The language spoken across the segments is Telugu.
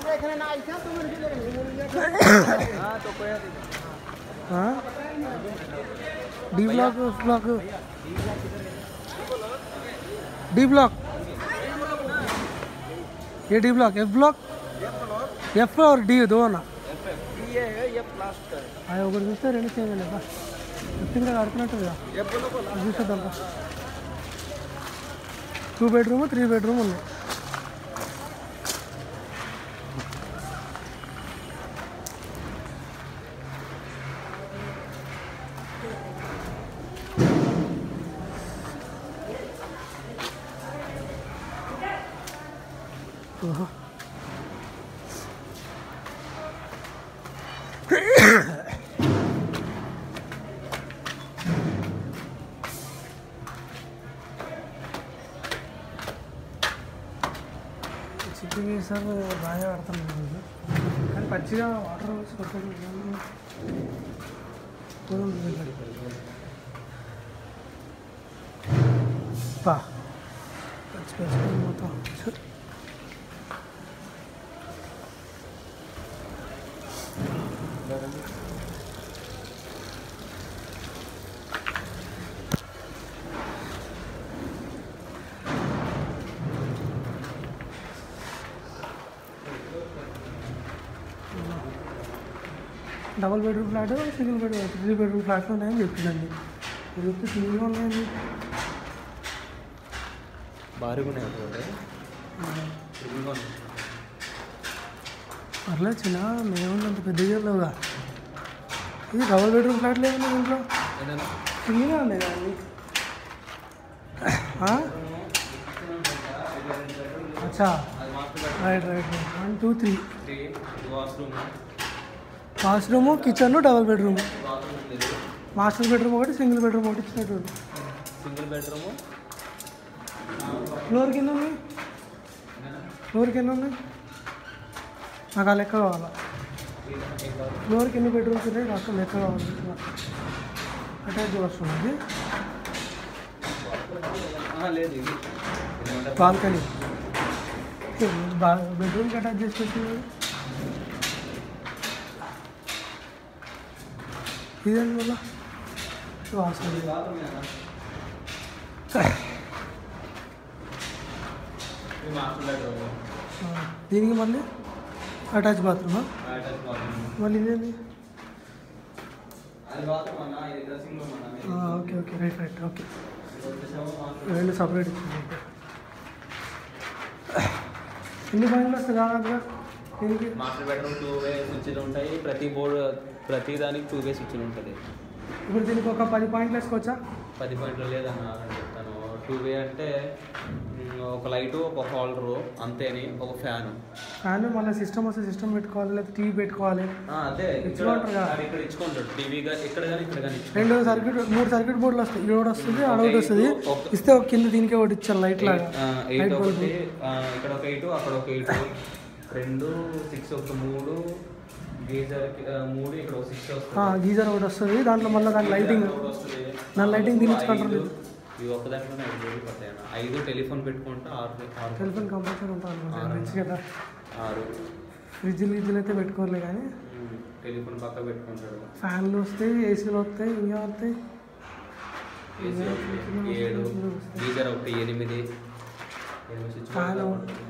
D block F block D block ये D block F block F और डी दो ना అది ఒకటి చూస్తే రెండు చేయలేదు బా ఫిఫ్టీన్గా కడుతున్నట్టుగా చూసేద్దాం బా టూ బెడ్రూమ్ త్రీ బెడ్రూమ్ ఉన్నాయి ఓహో చిట్టి వేసారు బాగా ఆడుతున్నాను ఈరోజు కానీ పచ్చిగా వాటర్ వేసి కొట్టడం పా పచ్చి పచ్చి మొత్తం ఛు. Double bedroom flat single bedroom three bedroom ఫ్లాట్లు ఉన్నాయని చెప్పిందండి మీరు చెప్తే సింగిల్గా ఉన్నాయండి భారీగా ఉన్నాయి పర్లేదు చిన్న మేము అంత పెద్దగా లేవుగా ఇది డబుల్ బెడ్రూమ్ ఫ్లాట్లు ఏమన్నా ఇంట్లో సింగిల్గా ఉన్నాయి కదండి ఆ? అచ్చా right right right one two three washroom washroom kitchen double bedroom bathroom ఉంది మాస్టర్ బెడ్రూమ్ ఒకటి సింగిల్ బెడ్రూమ్ ఒకటి ఇచ్చినట్టు సింగిల్ బెడ్రూమ్ ఫ్లోర్ కింద ఉంది ఫ్లోర్ కింద ఉంది నాకు ఆ లెక్క కావాలా ఫ్లోర్కి ఎన్ని బెడ్రూమ్స్ ఉన్నాయి నాకు లెక్క కావాలి అటాచ్ వాష్రూమ్ అది లేదు ఇది బాల్కనీ బెడ్రూమ్కి అటాచ్ చేసి పెట్టింది ఇదేంటి మళ్ళా వాష్రూమ్ మాస్టర్ బెడ్రూమ్ దీనికి మళ్ళీ అటాచ్ బాత్రూమా అటాచ్ బాత్రూమ్ మళ్ళీ ఇదేంటి అది బాత్రూమ్ అన్న ఇది డ్రెస్సింగ్ రూమ్ అన్న ఆ, okay okay right right okay ఇది వచ్చేసేమో మాస్టర్ రెండు సపరేట్ ఇచ్చింది ఎన్ని పాయింట్లు వస్తాయి దాదాపుగా దీనికి మాస్టర్ బెడ్రూమ్ టూ వే స్విచ్లు ఉంటాయి ప్రతి బోర్డు ప్రతి దానికి టూ వే స్విచ్లు ఉంటుంది ఇప్పుడు దీనికి ఒక పది పాయింట్లు వేసుకోవచ్చా పది పాయింట్లు లేదన్న అని చెప్తాను టూ వే అంటే మ్, ఒక లైటు ఒక హోల్డరు అంతేని ఒక ఫ్యాను ఫ్యాన్ మళ్ళీ సిస్టమ్ వస్తే సిస్టమ్ పెట్టుకోవాలి లేదా టీవీ పెట్టుకోవాలి అదే ఇక్కడ ఇచ్చుకుంటారు కదా. ఆడ ఇక్కడ ఇచ్చుకుంటాడు టీవీ ఇక్కడ కానీ ఇక్కడ కానీ రెండు సర్క్యూట్ మూడు సర్క్యూట్ బోర్డులు వస్తాయి ఇది ఒకటి వస్తుంది ఆడ ఒకటి వస్తుంది ఒక- ఇస్తే ఒక కింద దీనికే ఒకటి ఇచ్చారు లైట్ లాగా ఎయిట్ లైట్ బల్బ్ ఒకటి ఆ, ఇక్కడ ఒక ఎయిట్ అక్కడ ఒక ఎయిట్ రెండు సిక్స్ ఒక మూడు గీజర్ మూడు ఇక్కడ ఒక సిక్స్ వస్తుంది గీజర్ ఒకటి వస్తుంది దాంట్లో మళ్ళీ దాని లైటింగ్ ఒకటి వస్తుంది. దాని లైటింగ్ దీనికి ఐదు. కంట్రోల్ ఇవి ఒక్క దాంట్లోనే ఐదు వేలు పడతాయి అన్న ఐదు టెలిఫోన్ పెట్టుకుంటే ఆరు ఆరు టెలిఫోన్ కంపల్సరీ ఉంటుంది అనుకుంటా ఫ్రిడ్జ్ కదా ఆరు ఫ్రిడ్జ్ గిజ్జులు అయితే పెట్టుకోలే కానీ ఉమ్, టెలిఫోన్ పక్క పెట్టుకుంటాడు ఫ్యాన్లు వస్తాయి ఏసీలు వస్తాయి ఇంకా వస్తాయి ఏసీ ఒకటి ఏడు గీజర్ ఒకటి ఎనిమిది ఎనిమిది స్విచ్ ఫ్యాన్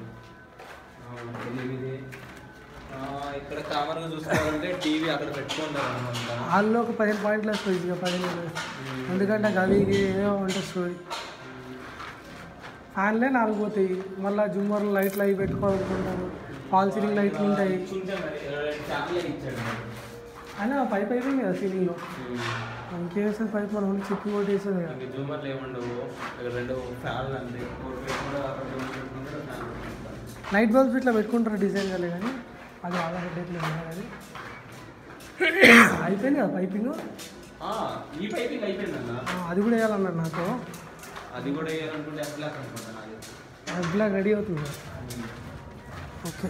ఎనిమిది ఆ, ఇక్కడ కామన్గా చూసుకోవాలంటే టీవీ అక్కడ పెట్టుకుంటారు అనమాట వాళ్ళు ఒక పదిహేను పాయింట్లు వస్తుంది ఇక పదిహేను ఎందుకంటే గది ఏదో ఉంటుంది స్టోరీ ఫ్యాన్లే నాలుగు పోతాయి మళ్ళీ జుమ్మర్లు లైట్లు అవి పెట్టుకోవాలనుకుంటారు ఫాల్ సీలింగ్ లైట్లు ఉంటాయి కొంచెం మరి రెండు ఫ్యాన్లే ఇచ్చాడు మరి. అయినా పైప్ అయిపోయింది కదా సీలింగ్లో ఉమ్. ఇంకేస్తుంది పైప్ మనం ఓన్లీ చిప్పు కొట్టి వేస్తుంది కదా ఇంక జూమర్లు ఏముండవు ఇక్కడ రెండు ఫ్యాన్లు అంతే ఒకటి పెట్టుకుంటే అక్కడ జూమర్ పెట్టుకుంటే ఫ్యాన్ పెట్టుకుంటారు లైట్ బల్బ్స్ ఇట్లా పెట్టుకుంటారు డిజైన్ కాలే కానీ అది వాళ్ళ హెడ్ ఉన్నాయి అది అయిపోయింది కదా పైపింగ్ ఆ, ఈ పైపింగ్ అయిపోయిందన్న అది కూడా వేయాలన్నారు నాకు అది కూడా వేయాలనుకుంటే అసలు అనుకుంటాను అది అట్లా రెడీ అవుతుంది కదా. ఓకే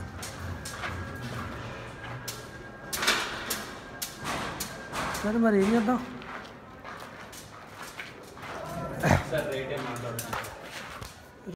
సరే మరి ఏం చేద్దాం సార్ రేట్ ఏం మాట్లాడుతున్నాను